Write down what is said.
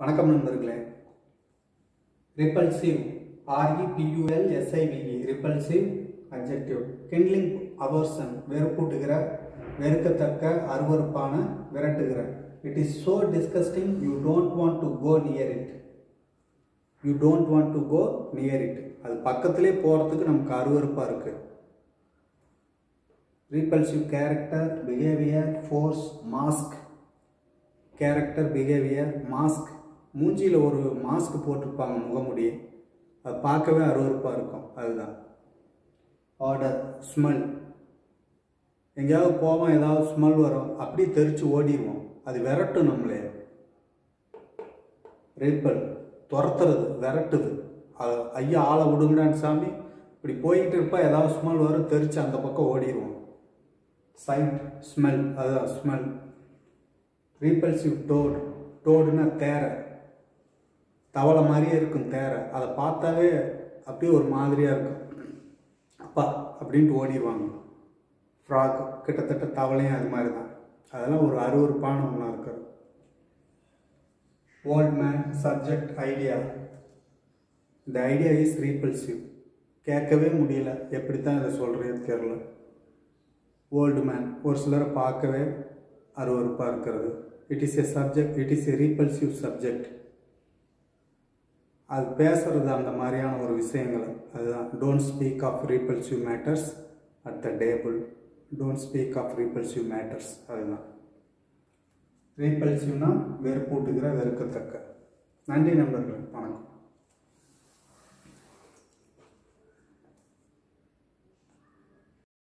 வணக்கம் நண்பர்களே repulsive R E P U L S I V E repulsive adjective kindling aversion வெறுப்பூட்டுகிற வெறுக்கத்தக்க அருவருப்பான விரட்டுகிற it is so disgusting you don't want to go near it you don't want to go near it அது பக்கத்திலே போகிறதுக்கு நமக்கு அருவருப்பாக இருக்குது repulsive character behavior force mask character behaviour mask மூஞ்சியில் ஒரு மாஸ்க் போட்டிருப்பாங்க முகமுடி அது பார்க்கவே அருவருப்பாக இருக்கும் அதுதான் ஆர்டர் ஸ்மெல் எங்கேயாவது போவோம் ஏதாவது ஸ்மெல் வரும் அப்படியே தெரிச்சு ஓடிடுவோம் அது விரட்டும் நம்மளே ரேப்பல் துரத்துறது விரட்டுது அது ஐயா ஆளை விடுங்கடான்னு சாமி இப்படி போய்கிட்டு இருப்பா ஏதாவது ஸ்மெல் வரும் தெரிச்சு அந்த பக்கம் ஓடிடுவோம் சைட் ஸ்மெல் அதுதான் ஸ்மெல் ரீபல்சிவ் டோட் டோடுன்னா தேரை தவளை மாதிரியே இருக்கும் தேரை அதை பார்த்தாவே அப்படியே ஒரு மாதிரியாக இருக்கும் அப்பா அப்படின்ட்டு ஓடிடுவாங்க ஃப்ராக் கிட்டத்தட்ட தவளையும் அது மாதிரி தான் அதெல்லாம் ஒரு அருவருப்பான ஒன்றா இருக்கிறது ஓல்ட் மேன் சப்ஜெக்ட் ஐடியா இந்த ஐடியா இஸ் ரீபல்சிவ் கேட்கவே முடியல எப்படி தான் இதை சொல்கிறேன்னு தெரில ஓல்டு மேன் ஒரு சிலரை பார்க்கவே அருவருப்பாக இருக்கிறது it is a subject it is a repulsive subject அது பேசுறது அந்த மாதிரியான ஒரு விஷயங்கள் அதுதான் don't speak of repulsive matters at the table don't speak of repulsive matters அதுதான் ரீபல்சிவ்னா வெறுப்பூட்டுகிற வெறுக்கத்தக்க நன்றி நண்பர்களே வணக்கம்